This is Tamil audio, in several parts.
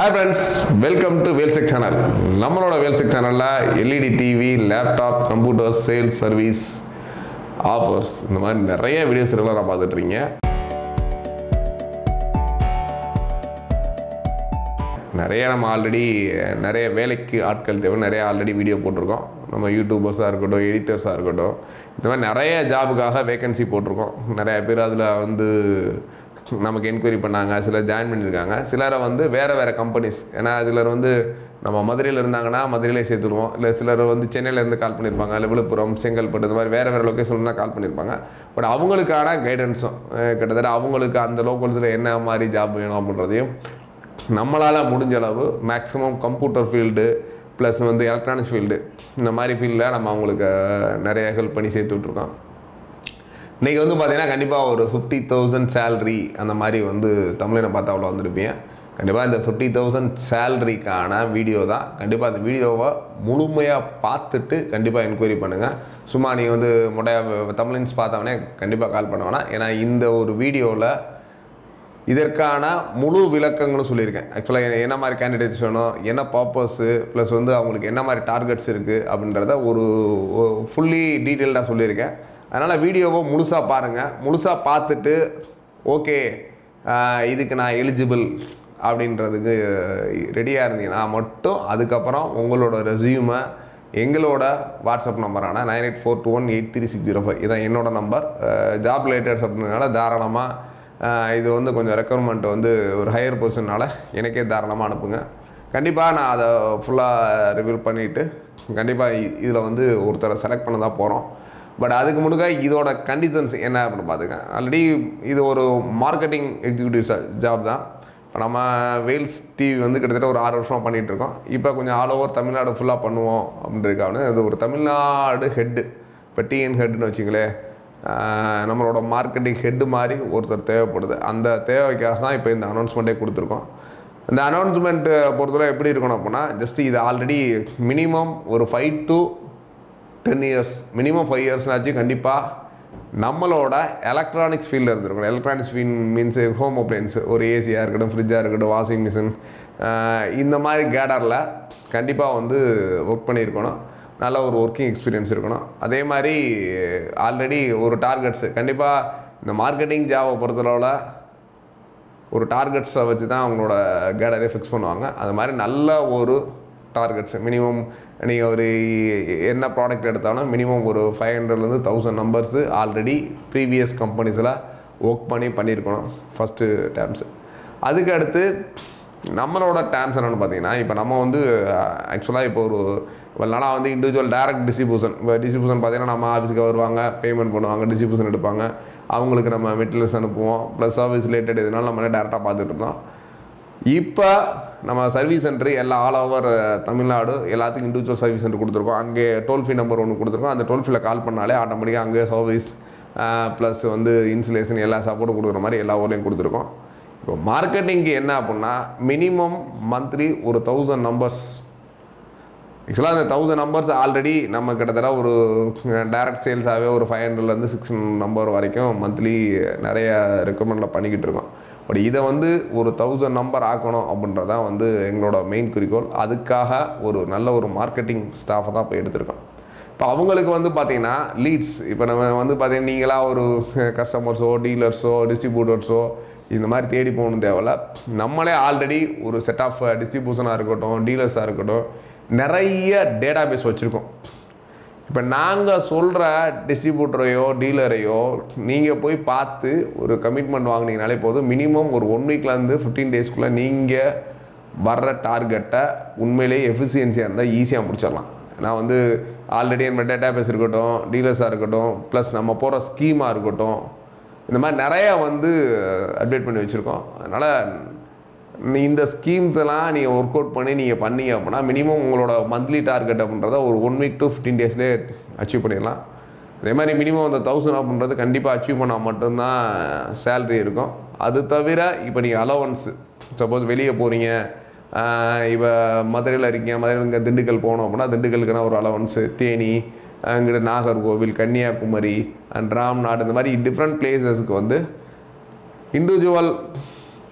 ஹாய் ஃப்ரெண்ட்ஸ் வெல்கம் டு வேல்செக் சேனல் நம்மளோட வேல்செக் சேனலில் LED TV laptop computer sales service offers இந்த மாதிரி நிறைய வீடியோஸ் ரெகுலராக பார்த்துட்ருக்கீங்க நிறைய நம்ம ஆல்ரெடி நிறைய வேலைக்கு ஆட்கள் தேவை நிறைய ஆல்ரெடி வீடியோ போட்டிருக்கோம் நம்ம யூடியூபர்ஸாக இருக்கட்டும் எடிட்டர்ஸாக இருக்கட்டும் இந்த மாதிரி நிறைய ஜாபுக்காக வேகன்சி போட்டிருக்கோம் நிறைய பேர் அதில் வந்து நமக்கு என்கொயரி பண்ணாங்க சிலர் ஜாயின் பண்ணியிருக்காங்க சிலரை வந்து வேறு வேறு கம்பெனிஸ் ஏன்னா சிலர் வந்து நம்ம மதுரையில் இருந்தாங்கன்னா மதுரையிலே சேர்த்துருவோம் இல்லை சிலர் வந்து சென்னையிலேருந்து கால் பண்ணியிருப்பாங்க இல்லை விழுப்புரம் செங்கல்பட்டு இந்த மாதிரி வேறு வேறு லொக்கேஷன் தான் கால் பண்ணியிருப்பாங்க பட் அவங்களுக்கான கைடன்ஸும் கிட்டத்தட்ட அவங்களுக்கு அந்த லோக்கல்ஸில் என்ன மாதிரி ஜாப் வேணும் அப்படின்றதையும் நம்மளால் முடிஞ்ச அளவு மேக்ஸிமம் கம்ப்யூட்டர் ஃபீல்டு ப்ளஸ் வந்து எலக்ட்ரானிக்ஸ் ஃபீல்டு இந்த மாதிரி ஃபீல்டில் நம்ம அவங்களுக்கு நிறைய ஹெல்ப் பண்ணி சேர்த்து விட்ருக்கோம் இன்றைக்கி வந்து பார்த்தீங்கன்னா கண்டிப்பாக ஒரு ஃபிஃப்டி தௌசண்ட் சேல்ரி அந்த மாதிரி வந்து தமிழினை பார்த்தா அவ்வளோ வந்திருப்பீங்க கண்டிப்பாக இந்த ஃபிஃப்டி தௌசண்ட் சேல்ரிக்கான வீடியோ தான் கண்டிப்பாக அந்த வீடியோவை முழுமையாக பார்த்துட்டு கண்டிப்பாக என்கொயரி பண்ணுங்கள் சும்மா நீங்கள் வந்து முடைய தமிழின்ஸ் பார்த்தவொடனே கண்டிப்பாக கால் பண்ண வேணாம் ஏன்னா இந்த ஒரு வீடியோவில் இதற்கான முழு விளக்கங்களும் சொல்லியிருக்கேன் ஆக்சுவலாக என்ன மாதிரி கேண்டிடேட்ஸ் வேணும் என்ன பர்பஸ்ஸு ப்ளஸ் வந்து அவங்களுக்கு என்ன மாதிரி டார்கெட்ஸ் இருக்குது அப்படின்றத ஒரு ஃபுல்லி டீட்டெயில்டாக சொல்லியிருக்கேன் அதனால் வீடியோவை முழுசாக பாருங்கள் முழுசாக பார்த்துட்டு ஓகே இதுக்கு நான் எலிஜிபிள் அப்படின்றதுக்கு ரெடியாக இருந்தீங்கன்னா மட்டும் அதுக்கப்புறம் உங்களோட ரெசியூமை எங்களோட வாட்ஸ்அப் நம்பரான nine eight four two one eight three six zero five இதான் என்னோட நம்பர் ஜாப் ரிலேட்டட்ஸ் அப்படின்றதுனால தாராளமாக இது வந்து கொஞ்சம் ரெக்குவயர்மெண்ட் வந்து ஒரு ஹையர் பொசிஷனால் எனக்கே தாராளமாக அனுப்புங்க கண்டிப்பாக நான் அதை ஃபுல்லாக ரிவ்யூ பண்ணிவிட்டு கண்டிப்பாக இதில் வந்து ஒருத்தரை செலக்ட் பண்ண தான் போகிறோம் பட் அதுக்கு முழுக்க இதோட கண்டிஷன்ஸ் என்ன அப்படின்னு பார்த்துங்க ஆல்ரெடி இது ஒரு மார்க்கெட்டிங் எக்ஸிக்யூட்டிவ் ஜாப் தான் இப்போ நம்ம வேல்ஸ் டிவி வந்து கிட்டத்தட்ட ஒரு ஆறு வருஷமாக பண்ணிகிட்ருக்கோம் இப்போ கொஞ்சம் ஆல் ஓவர் தமிழ்நாடு ஃபுல்லாக பண்ணுவோம் அப்படின்றதுக்காக இது ஒரு தமிழ்நாடு ஹெட்டு இப்போ டிஎன் ஹெட்டுன்னு வச்சிங்களேன் நம்மளோட மார்க்கெட்டிங் ஹெட்டு மாதிரி ஒருத்தர் தேவைப்படுது அந்த தேவைக்காக தான் இப்போ இந்த அனௌன்ஸ்மெண்ட்டே கொடுத்துருக்கோம் இந்த அனௌன்ஸ்மெண்ட்டு பொறுத்தவரை எப்படி இருக்கணும் அப்படின்னா ஜஸ்ட் இது ஆல்ரெடி மினிமம் ஒரு five to ten years minimum five இயர்ஸ்னாச்சும் கண்டிப்பாக நம்மளோட எலக்ட்ரானிக்ஸ் ஃபீல்டில் இருந்திருக்கணும் electronics field means home appliances ஒரு ஏசியாக இருக்கட்டும் ஃப்ரிட்ஜாக இருக்கட்டும் வாஷிங் மிஷின் இந்த மாதிரி கேடரில் கண்டிப்பாக வந்து ஒர்க் பண்ணியிருக்கணும் நல்ல ஒரு ஒர்க்கிங் எக்ஸ்பீரியன்ஸ் இருக்கணும் அதே மாதிரி ஆல்ரெடி ஒரு டார்கெட்ஸு கண்டிப்பாக இந்த மார்க்கெட்டிங் ஜாபை பொறுத்தளவில் ஒரு டார்கெட்ஸை வச்சு தான் அவங்களோட கேடரே ஃபிக்ஸ் பண்ணுவாங்க அது மாதிரி நல்ல ஒரு டார்கெட்ஸ் மினிமம் நீங்கள் ஒரு என்ன ப்ராடக்ட் எடுத்தாலும் மினிமம் ஒரு ஃபைவ் ஹண்ட்ரட்லேருந்து தௌசண்ட் நம்பர்ஸு ஆல்ரெடி ப்ரீவியஸ் கம்பெனிஸில் ஒர்க் பண்ணி பண்ணியிருக்கணும் ஃபஸ்ட்டு டேர்ம்ஸு அதுக்கு அடுத்து நம்மளோட டேர்ம்ஸ் என்னென்னு பார்த்தீங்கன்னா இப்போ நம்ம வந்து ஆக்சுவலாக இப்போ ஒரு இவ்வளோ நாளாக வந்து இண்டிவிஜுவல் டேரக்ட் டிஸ்ட்ரிபியூஷன் இப்போ டிஸ்ட்ரிபியூஷன் பார்த்தீங்கன்னா நம்ம ஆஃபீஸுக்கு வருவாங்க பேமெண்ட் பண்ணுவாங்க டிஸ்ட்ரிபியூஷன் எடுப்பாங்க அவங்களுக்கு நம்ம மெட்டீரியல்ஸ் அனுப்புவோம் ப்ளஸ் சர்வீஸ் ரிலேட்டட் இதனால நம்ம டேரெக்டாக பார்த்துட்டு இருந்தோம் இப்போ நம்ம சர்வீஸ் சென்டர் எல்லா ஆல் ஓவர் தமிழ்நாடு எல்லாத்துக்கும் இண்டிவிஜுவல் சர்வீஸ் சென்டர் கொடுத்துருக்கோம் அங்கே டோல் ஃப்ரீ நம்பர் ஒன்று கொடுத்துருக்கோம் அந்த டோல் ஃப்ரீயில் கால் பண்ணாலே ஆட்டோமேட்டிக்காக அங்கே சர்வீஸ் ப்ளஸ் வந்து இன்சுலேஷன் எல்லா சப்போர்ட்டும் கொடுக்குற மாதிரி எல்லா ஊர்லேயும் கொடுத்துருக்கோம் இப்போ மார்க்கெட்டிங்க்கு என்ன அப்படின்னா மினிமம் மந்த்லி ஒரு தௌசண்ட் நம்பர்ஸ் ஆக்சுவலாக அந்த தௌசண்ட் நம்பர்ஸ் ஆல்ரெடி நம்ம கிட்டத்தட்ட ஒரு டைரக்ட் சேல்ஸாகவே ஒரு ஃபைவ் ஹண்ட்ரட்லேருந்து சிக்ஸ் நம்பர் வரைக்கும் மந்த்லி நிறைய ரெக்கமெண்டில் பண்ணிக்கிட்டு இருக்கோம் பட் இதை வந்து ஒரு தௌசண்ட் நம்பர் ஆக்கணும் அப்படின்றதான் வந்து எங்களோட மெயின் குறிக்கோள் அதுக்காக ஒரு நல்ல ஒரு மார்க்கெட்டிங் ஸ்டாஃபை தான் இப்போ எடுத்திருக்கோம் இப்போ அவங்களுக்கு வந்து பார்த்தீங்கன்னா லீட்ஸ் இப்போ நம்ம வந்து பார்த்தீங்கன்னா நீங்களாக ஒரு கஸ்டமர்ஸோ டீலர்ஸோ டிஸ்ட்ரிபியூட்டர்ஸோ இந்த மாதிரி தேடி போகணும் தேவையில்ல நம்மளே ஆல்ரெடி ஒரு செட் ஆஃப் டிஸ்ட்ரிபியூஷனாக இருக்கட்டும் டீலர்ஸாக இருக்கட்டும் நிறைய டேட்டா பேஸ் வச்சுருக்கோம் இப்போ நாங்கள் சொல்கிற டிஸ்ட்ரிபியூட்டரையோ டீலரையோ நீங்கள் போய் பார்த்து ஒரு கமிட்மெண்ட் வாங்கினீங்கனாலே போதும் மினிமம் ஒரு ஒன் வீக்லேருந்து ஃபிஃப்டீன் டேஸ்க்குள்ளே நீங்கள் வர்ற டார்கெட்டை உண்மையிலேயே எஃபிஷியன்சியாக இருந்தால் ஈஸியாக முடிச்சிடலாம் நான் வந்து ஆல்ரெடி நம்ம டேட்டா பேஸ் இருக்கட்டும் டீலர்ஸாக இருக்கட்டும் ப்ளஸ் நம்ம போகிற ஸ்கீமாக இருக்கட்டும் இந்த மாதிரி நிறையா வந்து அப்டேட் பண்ணி வச்சுருக்கோம் அதனால் இந்த ஸ்கீம்ஸ் எல்லாம் நீங்கள் ஒர்க் அவுட் பண்ணி நீங்கள் பண்ணீங்க அப்படின்னா மினிமம் உங்களோட மந்த்லி டார்கெட் அப்படின்றத ஒரு ஒன் வீக் டு ஃபிஃப்டீன் டேஸ்லேயே அச்சீவ் பண்ணிடலாம் அதே மாதிரி மினிமம் அந்த தௌசண்ட் அப்படின்றது கண்டிப்பாக அச்சீவ் பண்ணால் மட்டும்தான் சேல்ரி இருக்கும் அது தவிர இப்போ நீங்கள் அலவன்ஸ் சப்போஸ் வெளியே போகிறீங்க இப்போ மதுரையில் இருக்கீங்க மதுரையில் இங்கே திண்டுக்கல் போகணும் அப்படின்னா திண்டுக்கலுக்குனா ஒரு அலவன்ஸு தேனி அங்கிட்ட நாகர்கோவில் கன்னியாகுமரி அண்ட் ராம்நாடு இந்த மாதிரி டிஃப்ரெண்ட் பிளேசஸ்க்கு வந்து individual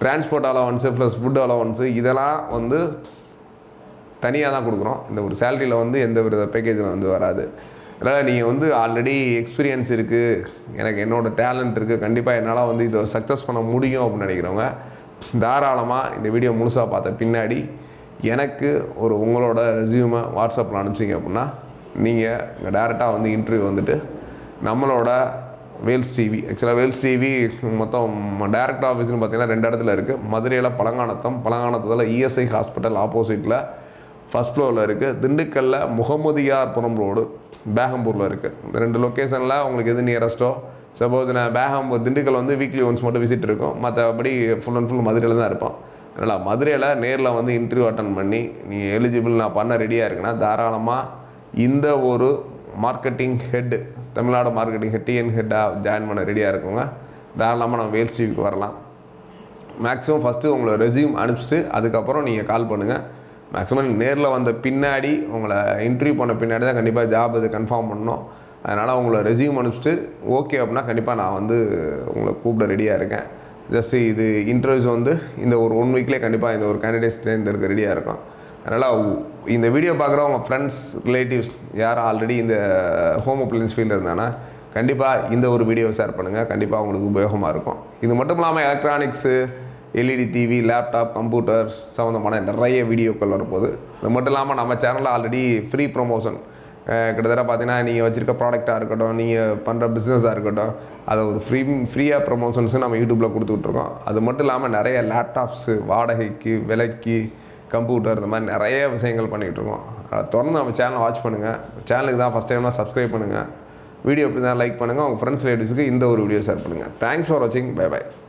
transport allowance plus food allowance இதெல்லாம் வந்து தனியாக தான் கொடுக்குறோம் இந்த ஒரு சேலரியில் வந்து எந்த வித பேக்கேஜில் வந்து வராது அதனால் நீங்கள் வந்து ஆல்ரெடி எக்ஸ்பீரியன்ஸ் இருக்குது எனக்கு என்னோடய டேலண்ட் இருக்குது கண்டிப்பாக என்னால் வந்து இதை சக்ஸஸ் பண்ண முடியும் அப்படின்னு நினைக்கிறவங்க தாராளமாக இந்த வீடியோ முழுசாக பார்த்த பின்னாடி எனக்கு ஒரு உங்களோட ரெசியூமை வாட்ஸ்அப்பில் அனுப்பிச்சிங்க அப்படின்னா நீங்கள் இங்கே டேரெக்டாக வந்து இன்டர்வியூ வந்துட்டு நம்மளோட வேல்ஸ் டிவி ஆக்சுவலாக வேல்ஸ் டிவி மொத்தம் டைரக்ட் ஆஃபீஸ்னு பார்த்தீங்கன்னா ரெண்டு இடத்துல இருக்குது மதுரையில் பழங்கானத்தம் பழங்கானத்தத்தில் இஎஸ்ஐ ஹாஸ்பிட்டல் ஆப்போசிட்டில் ஃபஸ்ட் ஃப்ளோரில் இருக்குது திண்டுக்கல்லில் முகமதியார்புரம் ரோடு பேகம்பூரில் இருக்குது இந்த ரெண்டு லொக்கேஷனில் உங்களுக்கு எது நியரஸ்ட்டோ சப்போஸ் நான் பேகம்பூர் திண்டுக்கல் வந்து வீக்லி ஒன்ஸ் மட்டும் விசிட் இருக்கும் மற்றபடி ஃபுல் அண்ட் ஃபுல் மதுரையில் தான் இருப்போம் அதனால் மதுரையில் நேரில் வந்து இன்டர்வியூ அட்டன் பண்ணி நீ எலிஜிபிள் நான் பண்ண ரெடியாக இருக்குன்னா தாராளமாக இந்த ஒரு marketing head Tamil Nadu marketing head TN ஹெட்டாக ஜாயின் பண்ண ரெடியாக இருக்கவங்க தாராளமாக நம்ம வேல்ஸ் டிவிக்கு வரலாம் மேக்ஸிமம் ஃபஸ்ட்டு உங்களை ரெஸ்யூம் அனுப்பிச்சிட்டு அதுக்கப்புறம் நீங்கள் கால் பண்ணுங்கள் மேக்ஸிமம் நேரில் வந்த பின்னாடி உங்களை இன்டர்வியூ பண்ண பின்னாடி தான் கண்டிப்பாக ஜாப் இது கன்ஃபார்ம் பண்ணணும் அதனால் உங்களை ரெஸ்யூம் அனுப்பிச்சிட்டு ஓகே அப்படின்னா கண்டிப்பாக நான் வந்து உங்களை கூப்பிட ரெடியாக இருக்கேன் ஜஸ்ட் இது இன்டர்வியூஸ் வந்து இந்த ஒரு ஒன் வீக்லேயே கண்டிப்பாக இந்த ஒரு கேண்டிடேட்ஸ் தேர்ந்தெடுக்க ரெடியாக இருக்கும் அதனால் இந்த வீடியோ பார்க்குற உங்கள் ஃப்ரெண்ட்ஸ் ரிலேட்டிவ்ஸ் யார் ஆல்ரெடி இந்த ஹோம் அப்ளையன்ஸ் ஃபீல்டு இருந்தாங்கன்னா கண்டிப்பாக இந்த ஒரு வீடியோ ஷேர் பண்ணுங்கள் கண்டிப்பாக உங்களுக்கு உபயோகமாக இருக்கும் இது மட்டும் இல்லாமல் electronics LED TV laptop computer சம்மந்தமான நிறைய வீடியோக்கள் வரப்போகுது இது மட்டும் இல்லாமல் நம்ம சேனலில் ஆல்ரெடி ஃப்ரீ ப்ரொமோஷன் கிட்டத்தட்ட பார்த்தீங்கன்னா நீங்கள் வச்சுருக்க ப்ராடக்டாக இருக்கட்டும் நீங்கள் பண்ணுற பிஸ்னஸாக இருக்கட்டும் அதை ஒரு ஃப்ரீ ஃப்ரீயாக ப்ரொமோஷன்ஸும் நம்ம யூடியூப்பில் கொடுத்துட்ருக்கோம் அது மட்டும் இல்லாமல் நிறைய லேப்டாப்ஸு வாடகைக்கு விலைக்கு கம்ப்யூட்டர் இந்த மாதிரி நிறைய விஷயங்கள் பண்ணிகிட்டு இருக்கோம் அதை தொடர்ந்து நம்ம சேனலை வாட்ச் பண்ணுங்கள் சேனலுக்கு தான் ஃபஸ்ட் டைம்லாம் சப்ஸ்கிரைப் பண்ணுங்கள் வீடியோ எப்படி தான் லைக் பண்ணுங்கள் உங்கள் ஃப்ரெண்ட்ஸ் ரிலேட்டிவ்ஸுக்கு இந்த ஒரு வீடியோ ஷேர் பண்ணுங்கள் தேங்க்ஸ் ஃபார் வாட்சிங் பை பை